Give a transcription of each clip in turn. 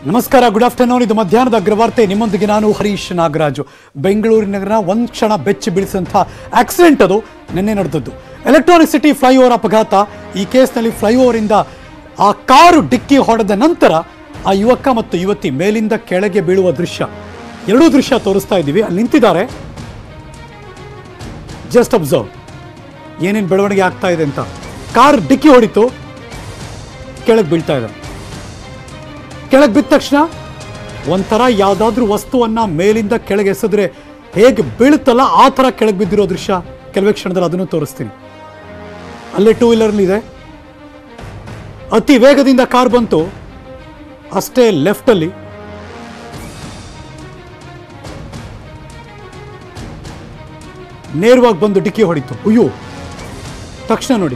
ನಮಸ್ಕಾರ good afternoon ಇದು ಮಧ್ಯಾಹ್ನದ ಅಗ್ರವಾರ್ತೆ ನಿಮ್ಮೊಂದಿಗೆ ನಾನು ಹರೀಶ್ ನಾಗರಾಜು ಬೆಂಗಳೂರಿನ ಒಂದು ಕ್ಷಣ ಬೆಚ್ಚಿ ಬೀಳಿಸಿದಂಥ ಆಕ್ಸಿಡೆಂಟ್ ಅದು ನಿನ್ನೆ ನಡೆದದ್ದು ಎಲೆಕ್ಟ್ರಾನಿಕ್ ಸಿಟಿ ಫ್ಲೈಓವರ್ ಅಪಘಾತ ಈ ಕೇಸ್ನಲ್ಲಿ ಫ್ಲೈಓವರಿಂದ ಆ ಕಾರು ಡಿಕ್ಕಿ ಹೊಡೆದ ನಂತರ ಆ ಯುವಕ ಮತ್ತು ಯುವತಿ ಮೇಲಿಂದ ಕೆಳಗೆ ಬೀಳುವ ದೃಶ್ಯ ಎರಡೂ ದೃಶ್ಯ ತೋರಿಸ್ತಾ ಇದ್ದೀವಿ ಅಲ್ಲಿ ನಿಂತಿದ್ದಾರೆ ಜಸ್ಟ್ ಅಬ್ಸರ್ವ್ ಏನೇನು ಬೆಳವಣಿಗೆ ಆಗ್ತಾ ಇದೆ ಅಂತ ಕಾರ್ ಡಿಕ್ಕಿ ಹೊಡಿತು ಕೆಳಗೆ ಬೀಳ್ತಾ ಇದೆ ಕೆಳಗೆ ಬಿದ್ದ ತಕ್ಷಣ ಒಂಥರ ಯಾವುದಾದ್ರೂ ವಸ್ತುವನ್ನ ಮೇಲಿಂದ ಕೆಳಗೆ ಎಸೆದ್ರೆ ಹೇಗೆ ಬೀಳುತ್ತಲ್ಲ ಆ ಥರ ಕೆಳಗೆ ಬಿದ್ದಿರೋ ದೃಶ್ಯ ಕೆಲವೇ ಕ್ಷಣದಲ್ಲಿ ಅದನ್ನು ತೋರಿಸ್ತೀನಿ ಅಲ್ಲೇ ಟೂ ವೀಲರ್ಲಿ ಅತಿ ವೇಗದಿಂದ ಕಾರ್ ಬಂತು ಅಷ್ಟೇ ಲೆಫ್ಟಲ್ಲಿ ನೇರವಾಗಿ ಬಂದು ಡಿಕ್ಕಿ ಹೊಡಿತು ಅಯ್ಯೋ ತಕ್ಷಣ ನೋಡಿ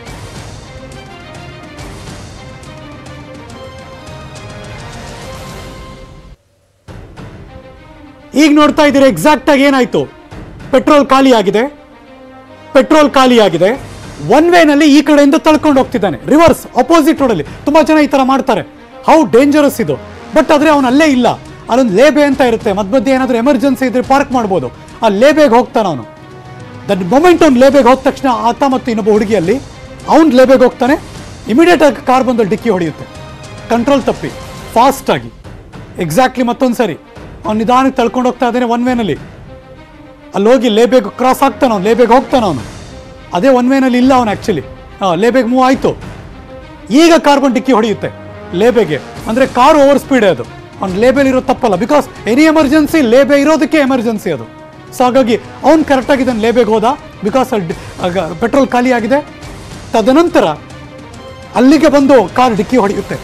ಈಗ ನೋಡ್ತಾ ಇದ್ದೀರಾ ಎಕ್ಸಾಕ್ಟ್ ಆಗಿ ಏನಾಯ್ತು ಪೆಟ್ರೋಲ್ ಖಾಲಿ ಆಗಿದೆ ಪೆಟ್ರೋಲ್ ಖಾಲಿ ಆಗಿದೆ ಒನ್ ವೇನಲ್ಲಿ ಈ ಕಡೆಯಿಂದ ತಳ್ಕೊಂಡು ಹೋಗ್ತಿದ್ದಾನೆ ರಿವರ್ಸ್ ಅಪೋಸಿಟ್ ರೋಡಲ್ಲಿ ತುಂಬಾ ಜನ ಈ ತರ ಮಾಡ್ತಾರೆ ಹೌ ಡೇಂಜರಸ್ ಇದು ಬಟ್ ಆದ್ರೆ ಅವನು ಅಲ್ಲೇ ಇಲ್ಲ ಅಲ್ಲೊಂದು ಲೇಬೆ ಅಂತ ಇರುತ್ತೆ ಮಧ್ಯ ಮಧ್ಯೆ ಏನಾದರೂ ಎಮರ್ಜೆನ್ಸಿ ಇದ್ರೆ ಪಾರ್ಕ್ ಮಾಡ್ಬೋದು ಆ ಲೇಬೆಗೆ ಹೋಗ್ತಾನೆ ಅವನು ದಟ್ ಮೊಮೆಂಟ್ ಅವ್ನು ಲೇಬೆಗೆ ಹೋದ ತಕ್ಷಣ ಆತ ಮತ್ತು ಇನ್ನೊಬ್ಬ ಹುಡುಗಿಯಲ್ಲಿ ಅವ್ನು ಲೇಬೆಗೆ ಹೋಗ್ತಾನೆ ಇಮಿಡಿಯೇಟ್ ಆಗಿ ಕಾರ್ ಬಂದು ಡಿಕ್ಕಿ ಹೊಡೆಯುತ್ತೆ ಕಂಟ್ರೋಲ್ ತಪ್ಪಿ ಫಾಸ್ಟ್ ಆಗಿ ಎಕ್ಸಾಕ್ಟ್ಲಿ ಮತ್ತೊಂದು ಸರಿ ಅವ್ನು ನಿಧಾನಕ್ಕೆ ತಳ್ಕೊಂಡು ಹೋಗ್ತಾ ಇದ್ದಾನೆ ಒನ್ ವೇನಲ್ಲಿ ಅಲ್ಲಿ ಹೋಗಿ ಲೇಬೇಗ್ ಕ್ರಾಸ್ ಆಗ್ತಾನೆ ಅವ್ನು ಲೇಬೇಗ್ ಹೋಗ್ತಾನೆ ಅವನು ಅದೇ ಒನ್ ವೇನಲ್ಲಿ ಇಲ್ಲ ಅವನು ಆ್ಯಕ್ಚುಲಿ ಲೇಬೇಗ್ ಮೂವ್ ಆಯಿತು ಈಗ ಕಾರ್ಬನ್ ಡಿಕ್ಕಿ ಹೊಡೆಯುತ್ತೆ ಲೇಬೆಗೆ ಅಂದರೆ ಕಾರ್ ಓವರ್ ಸ್ಪೀಡ್ ಅದು ಅವ್ನು ಲೇಬೆಲ್ ಇರೋ ತಪ್ಪಲ್ಲ ಬಿಕಾಸ್ ಎನಿ ಎಮರ್ಜೆನ್ಸಿ ಲೇಬೆ ಇರೋದಕ್ಕೆ ಎಮರ್ಜೆನ್ಸಿ ಅದು ಸೊ ಹಾಗಾಗಿ ಅವ್ನು ಕರೆಕ್ಟಾಗಿ ಇದನ್ನು ಲೇಬೆಗೆ ಹೋದ ಬಿಕಾಸ್ ಅಲ್ಲಿ ಪೆಟ್ರೋಲ್ ಖಾಲಿ ಆಗಿದೆ ತದನಂತರ ಅಲ್ಲಿಗೆ ಬಂದು ಕಾರ್ ಡಿಕ್ಕಿ ಹೊಡೆಯುತ್ತೆ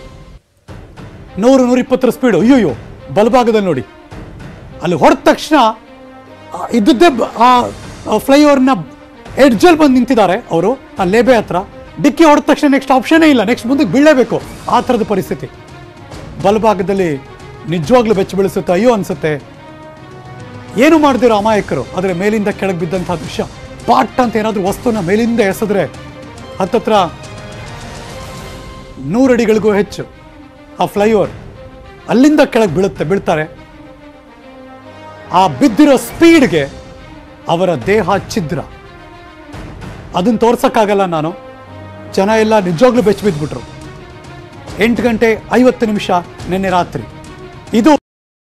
ನೂರು ನೂರಿಪ್ಪತ್ತರ ಸ್ಪೀಡು ಅಯ್ಯೋಯ್ಯೋ ಬಲಭಾಗದಲ್ಲಿ ನೋಡಿ ಅಲ್ಲಿ ಹೊಡೆದ ತಕ್ಷಣ ಆ, ಇದ್ದದ್ದೇ ಬ- ಆ ಫ್ಲೈಓವರ್ನ ಎಡ್ಜಲ್ಲಿ ಬಂದು ನಿಂತಿದ್ದಾರೆ ಅವರು ಆ ಲೇಬೆ ಹತ್ರ ಡಿಕ್ಕಿ ಹೊಡೆದ ತಕ್ಷಣ ನೆಕ್ಸ್ಟ್ ಆಪ್ಷನೇ ಇಲ್ಲ ನೆಕ್ಸ್ಟ್ ಮುಂದಕ್ಕೆ ಬೀಳಲೇಬೇಕು ಆ ಥರದ ಪರಿಸ್ಥಿತಿ ಬಲಭಾಗದಲ್ಲಿ ನಿಜವಾಗ್ಲೂ ಬೆಚ್ಚ ಬೀಳಿಸುತ್ತೆ ಅಯ್ಯೋ ಅನ್ಸುತ್ತೆ ಏನು ಮಾಡ್ದಿರೋ ಅಮಾಯಕರು ಆದರೆ ಮೇಲಿಂದ ಕೆಳಗೆ ಬಿದ್ದಂಥ ದೃಶ್ಯ ಪಾಟ್ ಅಂತ ಏನಾದರೂ ವಸ್ತುನ ಮೇಲಿಂದ ಎಸೆದ್ರೆ ಹತ್ತತ್ರ ನೂರು ಅಡಿಗಳಿಗೂ ಹೆಚ್ಚು ಆ ಫ್ಲೈಓವರ್ ಅಲ್ಲಿಂದ ಕೆಳಗೆ ಬೀಳುತ್ತೆ ಬೀಳ್ತಾರೆ ಆ ಬಿದ್ದಿರೋ ಸ್ಪೀಡ್ಗೆ ಅವರ ದೇಹ ಛಿದ್ರ ಅದನ್ನ ತೋರ್ಸಕ್ಕಾಗಲ್ಲ ನಾನು ಜನ ಎಲ್ಲ ನಿಜವಾಗ್ಲೂ ಬೆಚ್ಚ ಬಿದ್ಬಿಟ್ರು ಎಂಟು ಗಂಟೆ ಐವತ್ತು ನಿಮಿಷ ನಿನ್ನೆ ರಾತ್ರಿ ಇದು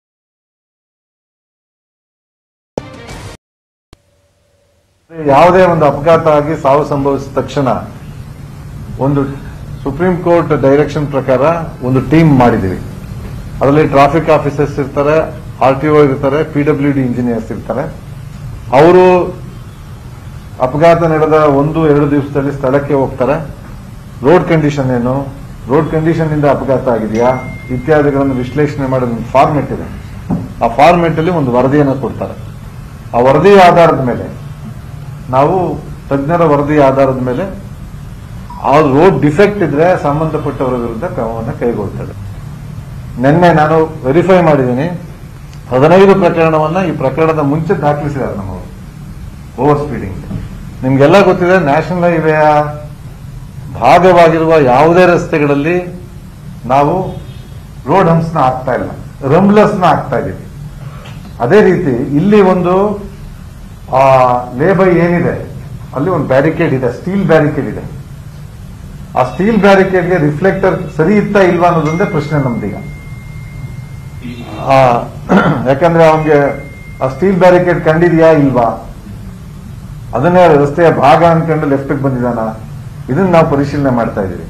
ಯಾವುದೇ ಒಂದು ಅಪಘಾತ ಆಗಿ ಸಾವು ಸಂಭವಿಸಿದ ತಕ್ಷಣ ಒಂದು ಸುಪ್ರೀಂ ಕೋರ್ಟ್ ಡೈರೆಕ್ಷನ್ ಪ್ರಕಾರ ಒಂದು ಟೀಮ್ ಮಾಡಿದೀವಿ ಅದರಲ್ಲಿ ಟ್ರಾಫಿಕ್ ಆಫೀಸರ್ಸ್ ಇರ್ತಾರೆ ಆರ್ ಟಿ ಒ ಇರ್ತಾರೆ ಪಿ ಡಬ್ಲ್ಯೂ ಡಿ ಇಂಜಿನಿಯರ್ಸ್ ಇರ್ತಾರೆ ಅವರು ಅಪಘಾತ ನಡೆದ ಒಂದು ಎರಡು ದಿವಸದಲ್ಲಿ ಸ್ಥಳಕ್ಕೆ ಹೋಗ್ತಾರೆ ರೋಡ್ ಕಂಡೀಷನ್ ಏನು ರೋಡ್ ಕಂಡೀಷನ್ ಇಂದ ಅಪಘಾತ ಆಗಿದೆಯಾ ಇತ್ಯಾದಿಗಳನ್ನು ವಿಶ್ಲೇಷಣೆ ಮಾಡೋ ಒಂದು ಫಾರ್ಮೆಟ್ ಇದೆ ಆ ಫಾರ್ಮೆಟ್ ಅಲ್ಲಿ ಒಂದು ವರದಿಯನ್ನು ಕೊಡ್ತಾರೆ ಆ ವರದಿ ಆಧಾರದ ಮೇಲೆ ನಾವು ತಜ್ಞರ ವರದಿ ಆಧಾರದ ಮೇಲೆ ಆ ರೋಡ್ ಡಿಫೆಕ್ಟ್ ಇದ್ರೆ ಸಂಬಂಧಪಟ್ಟವರ ವಿರುದ್ಧ ಕ್ರಮವನ್ನು ಕೈಗೊಳ್ತದೆ ನಿನ್ನೆ ನಾನು ವೆರಿಫೈ ಮಾಡಿದ್ದೀನಿ ಹದಿನೈದು ಪ್ರಕರಣವನ್ನ ಈ ಪ್ರಕರಣದ ಮುಂಚೆ ದಾಖಲಿಸಿದ್ದಾರೆ ನಮ್ಮವರು ಓವರ್ ಸ್ಪೀಡಿಂಗ್ ನಿಮ್ಗೆಲ್ಲ ಗೊತ್ತಿದೆ ನ್ಯಾಷನಲ್ ಹೈವೇಯ ಭಾಗವಾಗಿರುವ ಯಾವುದೇ ರಸ್ತೆಗಳಲ್ಲಿ ನಾವು ರೋಡ್ ಹಂಪ್ಸ್ನ ಹಾಕ್ತಾ ಇಲ್ಲ ರಂಬ್ಲಸ್ನ ಹಾಕ್ತಾ ಇದ್ದೀವಿ ಅದೇ ರೀತಿ ಇಲ್ಲಿ ಒಂದು ಆ ಲೇಬೈ ಏನಿದೆ ಅಲ್ಲಿ ಒಂದು ಬ್ಯಾರಿಕೇಡ್ ಇದೆ ಸ್ಟೀಲ್ ಬ್ಯಾರಿಕೇಡ್ ಇದೆ ಆ ಸ್ಟೀಲ್ ಬ್ಯಾರಿಕೇಡ್ಗೆ ರಿಫ್ಲೆಕ್ಟರ್ ಸರಿ ಇತ್ತಾ ಇಲ್ವಾ ಅನ್ನೋದೊಂದೇ ಪ್ರಶ್ನೆ ನಮ್ದೀಗ ಆ, ಯಾಕಂದ್ರೆ ಅವನ್ಗೆ ಆ ಸ್ಟೀಲ್ ಬ್ಯಾರಿಕೇಡ್ ಕಂಡಿದ್ಯಾ ಇಲ್ವಾ ಅದನ್ನೇ ರಸ್ತೆಯ ಭಾಗ ಅನ್ಕೊಂಡು ಲೆಫ್ಟ್ ಬಂದಿದಾನ ಇದನ್ನ ನಾವು ಪರಿಶೀಲನೆ ಮಾಡ್ತಾ ಇದೀವಿ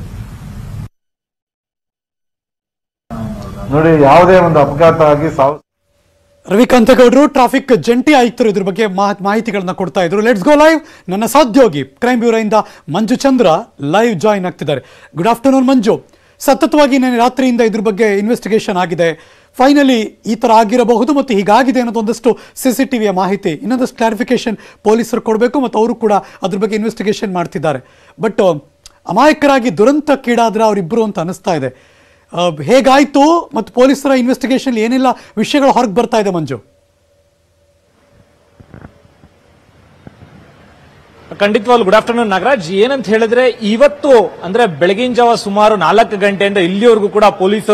ನೋಡಿ ಯಾವುದೇ ಒಂದು ಅಪಘಾತ ಆಗಿ ಸಾವು ರವಿಕಾಂತಗೌಡರು ಟ್ರಾಫಿಕ್ ಜಂಟಿ ಆಯುಕ್ತರು ಇದ್ರ ಬಗ್ಗೆ ಮಾ- ಮಾಹಿತಿಗಳನ್ನ ಕೊಡ್ತಾ ಇದ್ರು ಲೆಟ್ಸ್ ಗೋ ಲೈವ್ ನನ್ನ ಸಹೋದ್ಯೋಗಿ ಕ್ರೈಮ್ ಬ್ಯೂರೋ ಇಂದ ಮಂಜು ಚಂದ್ರ ಲೈವ್ ಜಾಯಿನ್ ಆಗ್ತಿದ್ದಾರೆ ಗುಡ್ ಆಫ್ಟರ್ನೂನ್ ಮಂಜು ಸತತವಾಗಿ ನಾನು ರಾತ್ರಿಯಿಂದ ಇದ್ರ ಬಗ್ಗೆ ಇನ್ವೆಸ್ಟಿಗೇಷನ್ ಆಗಿದೆ ಫೈನಲಿ ಈ ಥರ ಆಗಿರಬಹುದು ಮತ್ತು ಹೀಗಾಗಿದೆ ಅನ್ನೋದು ಒಂದಷ್ಟು ಸಿ ಸಿ ಟಿ ವಿಯ ಮಾಹಿತಿ ಇನ್ನೊಂದಷ್ಟು ಕ್ಲಾರಿಫಿಕೇಶನ್ ಪೊಲೀಸರು ಕೊಡಬೇಕು ಮತ್ತು ಅವರು ಕೂಡ ಅದ್ರ ಬಗ್ಗೆ ಇನ್ವೆಸ್ಟಿಗೇಷನ್ ಮಾಡ್ತಿದ್ದಾರೆ ಬಟ್ ಅಮಾಯಕರಾಗಿ ದುರಂತಕ್ಕೀಡಾದ್ರೆ ಅವರಿಬ್ಬರು ಅಂತ ಅನಿಸ್ತಾ ಇದೆ ಆ, ಹೇಗಾಯ್ತು ಮತ್ತು ಪೊಲೀಸರ ಇನ್ವೆಸ್ಟಿಗೇಷನ್ ಏನೆಲ್ಲ ವಿಷಯಗಳು ಹೊರಗೆ ಬರ್ತಾ ಇದೆ ಮಂಜು ಖಂಡಿತವಾಗ್ಲು ಗುಡ್ ಆಫ್ಟರ್ನೂನ್ ನಾಗರಾಜ್ ಏನಂತ ಹೇಳಿದ್ರೆ ಇವತ್ತು ಅಂದ್ರೆ ಬೆಳಗಿನ ಜಾವ ಸುಮಾರು ನಾಲ್ಕು ಗಂಟೆಯಿಂದ ಇಲ್ಲಿವರೆಗೂ ಕೂಡ ಪೊಲೀಸರು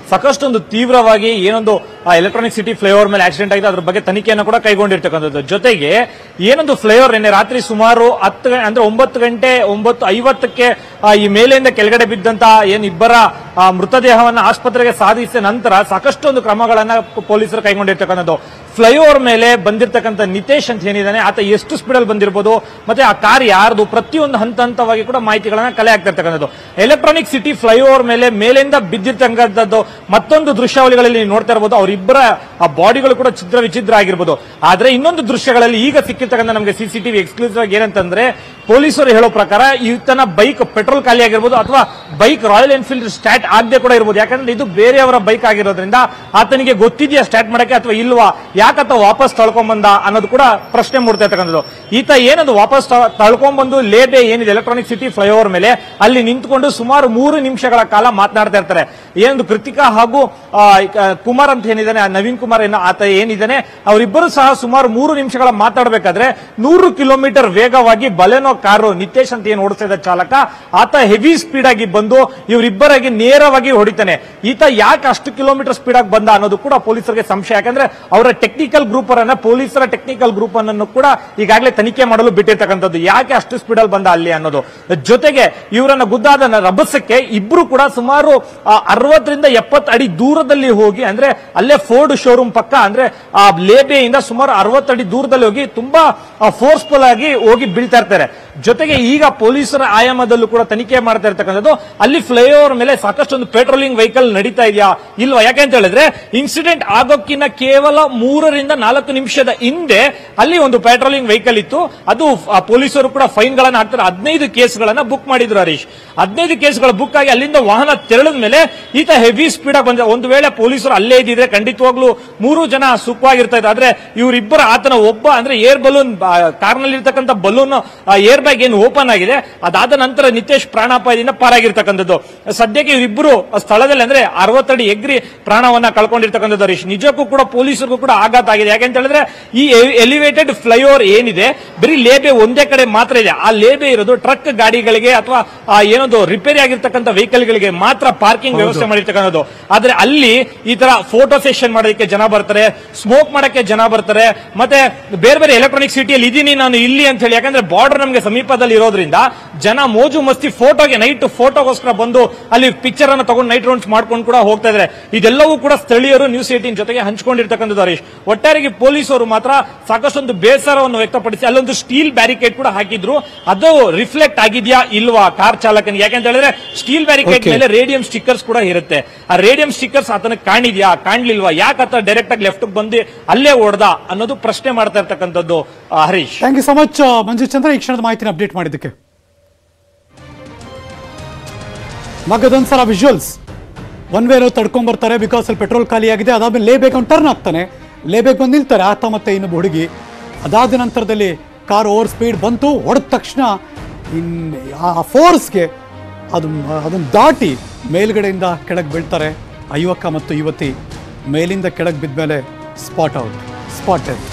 ಸಾಕಷ್ಟೊಂದು ತೀವ್ರವಾಗಿ ಏನೊಂದು ಎಲೆಕ್ಟ್ರಾನಿಕ್ ಸಿಟಿ ಫ್ಲೈಓವರ್ ಮೇಲೆ ಆಕ್ಸಿಡೆಂಟ್ ಆಗಿದೆ ಅದ್ರ ಬಗ್ಗೆ ತನಿಖೆಯನ್ನು ಕೂಡ ಕೈಗೊಂಡಿರ್ತಕ್ಕಂಥದ್ದು ಜೊತೆಗೆ ಏನೊಂದು ಫ್ಲೈಓವರ್ ನಿನ್ನೆ ರಾತ್ರಿ ಸುಮಾರು ಹತ್ತು ಗ- ಅಂದ್ರೆ ಒಂಬತ್ತು ಗಂಟೆ ಒಂಬತ್ತು ಐವತ್ತಕ್ಕೆ ಆ, ಈ ಮೇಲೆಯಿಂದ ಕೆಳಗಡೆ ಬಿದ್ದಂತ ಏನ್ ಇಬ್ಬರ ಆ, ಮೃತದೇಹವನ್ನ ಆಸ್ಪತ್ರೆಗೆ ಸಾಧಿಸಿದ ನಂತರ ಸಾಕಷ್ಟೊಂದು ಕ್ರಮಗಳನ್ನ ಪ- ಪೊಲೀಸರು ಕೈಗೊಂಡಿರ್ತಕ್ಕಂಥದ್ದು ಫ್ಲೈಓವರ್ ಮೇಲೆ ಬಂದಿರತಕ್ಕಂಥ ನಿತೇಶ್ ಅಂತ ಏನಿದ್ದಾನೆ ಆತ ಎಷ್ಟು ಸ್ಪೀಡ್ ಅಲ್ಲಿ ಬಂದಿರಬಹುದು ಮತ್ತೆ ಆ ಕಾರ್ ಯಾರ್ದು ಪ್ರತಿಯೊಂದು ಹಂತ ಹಂತವಾಗಿ ಕೂಡ ಮಾಹಿತಿಗಳನ್ನ ಕಲೆ ಆಗ್ತಿರ್ತಕ್ಕಂಥದ್ದು ಎಲೆಕ್ಟ್ರಾನಿಕ್ ಸಿಟಿ ಫ್ಲೈಓವರ್ ಮೇಲೆ ಮೇಲಿಂದ ಬಿದ್ದಿರ್ತಕ್ಕಂಥದ್ದು ಮತ್ತೊಂದು ದೃಶ್ಯಾವಳಿಗಳಲ್ಲಿ ನೀವು ನೋಡ್ತಾ ಇರಬಹುದು ಅವರಿಬ್ಬರ ಆ ಬಾಡಿಗಳು ಕೂಡ ಚಿತ್ರ ವಿಚಿತ್ರ ಆಗಿರ್ಬೋದು ಆದ್ರೆ ಇನ್ನೊಂದು ದೃಶ್ಯಗಳಲ್ಲಿ ಈಗ ಸಿಕ್ಕಿರ್ತಕ್ಕಂಥ ನಮಗೆ ಸಿಸಿಟಿವಿ ಎಕ್ಸ್ಕ್ಲೂಸಿವ್ ಆಗಿ ಏನಂತಂದ್ರೆ ಪೊಲೀಸರು ಹೇಳೋ ಪ್ರಕಾರ ಈತನ ಬೈಕ್ ಪೆಟ್ರೋಲ್ ಖಾಲಿ ಆಗಿರ್ಬೋದು ಅಥವಾ ಬೈಕ್ ರಾಯಲ್ ಎನ್ಫೀಲ್ಡ್ ಸ್ಟಾರ್ಟ್ ಆಗದೆ ಕೂಡ ಇರ್ಬೋದು ಯಾಕಂದ್ರೆ ಇದು ಬೇರೆಯವರ ಬೈಕ್ ಆಗಿರೋದ್ರಿಂದ ಆತನಿಗೆ ಗೊತ್ತಿದೆಯಾ ಸ್ಟಾರ್ಟ್ ಮಾಡಕ್ಕೆ ಅಥವಾ ಇಲ್ವಾ ಯಾಕತ್ತ ವಾಪಸ್ ತಳ್ಕೊಂಬಂದ ಅನ್ನೋದು ಕೂಡ ಪ್ರಶ್ನೆ ಮೂಡ್ತಾ ಇರ್ತಕ್ಕಂಥದ್ದು ಈತ ಏನದು ವಾಪಸ್ ತ- ತಳ್ಕೊಂಬಂದು ಲೇಬೆ ಏನಿದೆ ಎಲೆಕ್ಟ್ರಾನಿಕ್ ಸಿಟಿ ಫ್ಲೈಓವರ್ ಮೇಲೆ ಅಲ್ಲಿ ನಿಂತ್ಕೊಂಡು ಸುಮಾರು ಮೂರು ನಿಮಿಷಗಳ ಕಾಲ ಮಾತನಾಡ್ತಾ ಇರ್ತಾರೆ ಏನೊಂದು ಕೃತಿಕಾ ಹಾಗೂ ಆ, ಆ, ಕುಮಾರ್ ಅಂತ ಏನಿದ್ದಾನೆ ಆ ನವೀನ್ ಕುಮಾರ್ ಏನೋ ಆತ ಏನಿದ್ದಾನೆ ಅವರಿಬ್ಬರು ಸಹ ಸುಮಾರು ಮೂರು ನಿಮಿಷಗಳ ಮಾತಾಡಬೇಕಾದ್ರೆ ನೂರು ಕಿಲೋಮೀಟರ್ ವೇಗವಾಗಿ ಬಲೆನೋ ಕಾರು ನಿತೇಶ್ ಅಂತ ಏನು ಓಡಿಸ್ತಾ ಇದ್ದ ಚಾಲಕ ಆತ ಹೆವಿ ಸ್ಪೀಡ್ ಆಗಿ ಬಂದು ಇವರಿಬ್ಬರಿಗೆ ನೇರವಾಗಿ ಹೊಡಿತಾನೆ ಈತ ಯಾಕೆ ಅಷ್ಟು ಕಿಲೋಮೀಟರ್ ಸ್ಪೀಡ್ ಆಗಿ ಬಂದ ಅನ್ನೋದು ಕೂಡ ಪೊಲೀಸರಿಗೆ ಸಂಶಯ ಯಾಕಂದ್ರೆ ಅವರ ಟೆಕ್ನಿಕಲ್ ಗ್ರೂಪ್ ಅನ್ನ ಪೊಲೀಸರ ಟೆಕ್ನಿಕಲ್ ಗ್ರೂಪ್ ಅನ್ನು ಕೂಡ ಈಗಾಗಲೇ ತನಿಖೆ ಮಾಡಲು ಬಿಟ್ಟಿರ್ತಕ್ಕಂಥದ್ದು ಯಾಕೆ ಅಷ್ಟು ಸ್ಪೀಡ್ ಅಲ್ಲಿ ಬಂದ ಅಲ್ಲಿ ಅನ್ನೋದು ಜೊತೆಗೆ ಇವರನ್ನ ಗುದ್ದಾದ ನ- ರಭಸಕ್ಕೆ ಇಬ್ರು ಕೂಡ ಸುಮಾರು ಆ, ಅರವತ್ತರಿಂದ ಎಪ್ಪತ್ತು ಅಡಿ ದೂರದಲ್ಲಿ ಹೋಗಿ ಅಂದ್ರೆ ಅಲ್ಲೇ ಫೋರ್ಡ್ ಶೋರೂಮ್ ಪಕ್ಕ ಅಂದ್ರೆ ಆ ಲೇಬೆಯಿಂದ ಸುಮಾರು ಅರವತ್ತು ಅಡಿ ದೂರದಲ್ಲಿ ಹೋಗಿ ತುಂಬಾ ಫೋರ್ಸ್ಫುಲ್ ಆಗಿ ಹೋಗಿ ಬೀಳ್ತಾ ಇರ್ತಾರೆ ಜೊತೆಗೆ ಈಗ ಪೊಲೀಸರ ಆಯಾಮದಲ್ಲೂ ಕೂಡ ತನಿಖೆ ಮಾಡ್ತಾ ಇರ್ತಕ್ಕಂಥದ್ದು ಅಲ್ಲಿ ಫ್ಲೈಓವರ್ ಮೇಲೆ ಸಾಕಷ್ಟೊಂದು ಪೆಟ್ರೋಲಿಂಗ್ ವೆಹಿಕಲ್ ನಡೀತಾ ಇದೆಯಾ ಇಲ್ವಾ ಯಾಕೆ ಅಂತ ಹೇಳಿದ್ರೆ ಇನ್ಸಿಡೆಂಟ್ ಆಗೋಕ್ಕಿಂತ ಕೇವಲ ಮೂರರಿಂದ ನಾಲ್ಕು ನಿಮಿಷದ ಹಿಂದೆ ಅಲ್ಲಿ ಒಂದು ಪೆಟ್ರೋಲಿಂಗ್ ವೆಹಿಕಲ್ ಇತ್ತು ಅದು ಆ, ಪೊಲೀಸರು ಕೂಡ ಫೈನ್ ಗಳನ್ನ ಹಾಕ್ತಾರೆ ಹದಿನೈದು ಕೇಸ್ಗಳನ್ನ ಬುಕ್ ಮಾಡಿದ್ರು ಹರೀಶ್ ಹದಿನೈದು ಕೇಸ್ಗಳು ಬುಕ್ ಆಗಿ ಅಲ್ಲಿಂದ ವಾಹನ ತೆರಳಿದ ಮೇಲೆ ಈತ ಹೆವಿ ಸ್ಪೀಡ್ ಆಗಿ ಬಂದ ಒಂದು ವೇಳೆ ಪೊಲೀಸರು ಅಲ್ಲೇ ಇದ್ದಿದ್ರೆ ಖಂಡಿತವಾಗ್ಲೂ ಮೂರು ಜನ ಸುಖವಾಗಿರ್ತಾ ಇದ್ರು ಆದ್ರೆ ಇವರಿಬ್ಬರ ಆತನ ಒಬ್ಬ ಅಂದ್ರೆ ಏರ್ ಬಲೂನ್ ಕಾರ್ನಲ್ಲಿ ಇರ್ತಕ್ಕಂಥ ಬಲೂನ್ ಏರ್ ಬ್ಯಾಗ್ ಏನು ಓಪನ್ ಆಗಿದೆ ಅದಾದ ನಂತರ ನಿತೇಶ್ ಪ್ರಾಣಾಪಾಯದಿಂದ ಪಾರಾಗಿರ್ತಕ್ಕಂಥದ್ದು ಸದ್ಯಕ್ಕೆ ಇವರಿಬ್ಬರು ಸ್ಥಳದಲ್ಲಿ ಅಂದ್ರೆ ಅರವತ್ತಡಿ ಎಗ್ರಿ ಪ್ರಾಣವನ್ನ ಕಳ್ಕೊಂಡಿರ್ತಕ್ಕಂಥದ್ದು ಹರೀಶ್ ನಿಜಕ್ಕೂ ಕೂಡ ಪೊಲೀಸರಿಗೂ ಕೂಡ ಆಘಾತ ಆಗಿದೆ ಯಾಕೆಂತ ಹೇಳಿದ್ರೆ ಈ ಎಲಿವೇಟೆಡ್ ಫ್ಲೈಓವರ್ ಏನಿದೆ ಬರೀ ಲೇಬೆ ಒಂದೇ ಕಡೆ ಮಾತ್ರ ಇದೆ ಆ ಲೇಬೆ ಇರೋದು ಟ್ರಕ್ ಗಾಡಿಗಳಿಗೆ ಅಥವಾ ಆ ಏನೊಂದು ರಿಪೇರಿ ಆಗಿರ್ತಕ್ಕಂಥ ವೆಹಿಕಲ್ ಗಳಿಗೆ ಮಾತ್ರ ಪಾರ್ಕಿಂಗ್ ವ್ಯವಸ್ಥೆ ಮಾಡಿರ್ತಕ್ಕಂಥದ್ದು ಆದ್ರೆ ಅಲ್ಲಿ ಈ ತರ ಫೋಟೋ ಸೆಷನ್ ಮಾಡೋದಕ್ಕೆ ಜನ ಬರ್ತಾರೆ ಸ್ಮೋಕ್ ಮಾಡಕ್ಕೆ ಜನ ಬರ್ತಾರೆ ಮತ್ತೆ ಬೇರೆ ಬೇರೆ ಎಲೆಕ್ಟ್ರಾನಿಕ್ ಸಿಟಿಯಲ್ಲಿ ಇದೀನಿ ನಾನು ಇಲ್ಲಿ ಅಂತ ಹೇಳಿ ಯಾಕಂದ್ರೆ ಬಾರ್ಡರ್ ನಮಗೆ ಸಮೀಪದಲ್ಲಿ ಇರೋದ್ರಿಂದ ಜನ ಮೋಜು ಮಸ್ತಿ ಫೋಟೋಗೆ ನೈಟ್ ಫೋಟೋಗೋಸ್ಕರ ಬಂದು ಅಲ್ಲಿ ಪಿಕ್ಚರ್ ಅನ್ನು ತಗೊಂಡು ನೈಟ್ ರೌಂಡ್ಸ್ ಮಾಡ್ಕೊಂಡು ಕೂಡ ಹೋಗ್ತಾ ಇದ್ದಾರೆ ಇದೆಲ್ಲವೂ ಕೂಡ ಸ್ಥಳೀಯರು ನ್ಯೂಸ್ ಏಟೀನ್ ಜೊತೆಗೆ ಹಂಚ್ಕೊಂಡಿರ್ತಕ್ಕಂಥದ್ದು ಹರೀಶ್ ಒಟ್ಟಾರೆಗೆ ಪೊಲೀಸರು ಮಾತ್ರ ಸಾಕಷ್ಟೊಂದು ಬೇಸರವನ್ನು ವ್ಯಕ್ತಪಡಿಸಿ ಅಲ್ಲೊಂದು ಸ್ಟೀಲ್ ಬ್ಯಾರಿಕೇಡ್ ಕೂಡ ಹಾಕಿದ್ರು ಅದು ರಿಫ್ಲೆಕ್ಟ್ ಆಗಿದ್ಯಾ ಇಲ್ವಾ ಕಾರ್ ಚಾಲಕನಿಗೆ ಯಾಕೆಂತ ಹೇಳಿದ್ರೆ ಸ್ಟೀಲ್ ಬ್ಯಾರಿಕೇಡ್ Okay. ಮೇಲೆ ರೇಡಿಯಂ ಸ್ಟಿಕ್ಕರ್ಸ್ ಕೂಡ ಇರುತ್ತೆ ಆ ರೇಡಿಯಂ ಸ್ಟಿಕ್ಕರ್ಸ್ ಆತನಿಗೆ ಕಾಣಿದ್ಯಾ ಕಾಣ್ಲಿಲ್ವಾ ಯಾಕೆ ಆತ ಡೈರೆಕ್ಟ್ ಆಗಿ ಲೆಫ್ಟ್ ಬಂದು ಅಲ್ಲೇ ಹೊಡೆದ ಅನ್ನೋದು ಪ್ರಶ್ನೆ ಮಾಡ್ತಾ ಇರ್ತಕ್ಕಂಥದ್ದು ಆ, Harish thank you so much Manju Chandra ಈ ಕ್ಷಣದ ಮಾಹಿತಿನ ಅಪ್ಡೇಟ್ ಮಾಡಿದ್ದಕ್ಕೆ ಮಗದೊಂದ್ಸಲ ವಿಜುವಲ್ಸ್ ಒನ್ ವೇలో ತಡ್ಕೊಂಡ್ ಬರ್ತಾರೆ ಬಿಕಾಸ್ ಅಲ್ಲಿ ಪೆಟ್ರೋಲ್ ಖಾಲಿ ಆಗಿದೆ ಅದಾದ್ಮೇಲೆ ಲೇಬೇಕು ಅವ್ನು ಟರ್ನ್ ಆಗ್ತಾನೆ ಲೇಬೇಕು ಬಂದು ನಿಲ್ತಾರೆ ಆತ ಮತ್ತೆ ಇನ್ನೊಬ್ಬ ಹುಡುಗಿ ಅದಾದ ನಂತರದಲ್ಲಿ ಕಾರ್ ಓವರ್ ಸ್ಪೀಡ್ ಬಂತು ಹೊಡೆದ ತಕ್ಷಣ ಇನ್ ಆ ಫೋರ್ಸ್ಗೆ ಅದು ಅದನ್ನು ದಾಟಿ ಮೇಲ್ಗಡೆಯಿಂದ ಕೆಳಗೆ ಬೀಳ್ತಾರೆ ಆ ಯುವಕ ಮತ್ತು ಯುವತಿ ಮೇಲಿಂದ ಕೆಳಗೆ ಬಿದ್ದ ಮೇಲೆ ಸ್ಪಾಟ್ ಔಟ್ ಸ್ಪಾಟ್ ಡೆತ್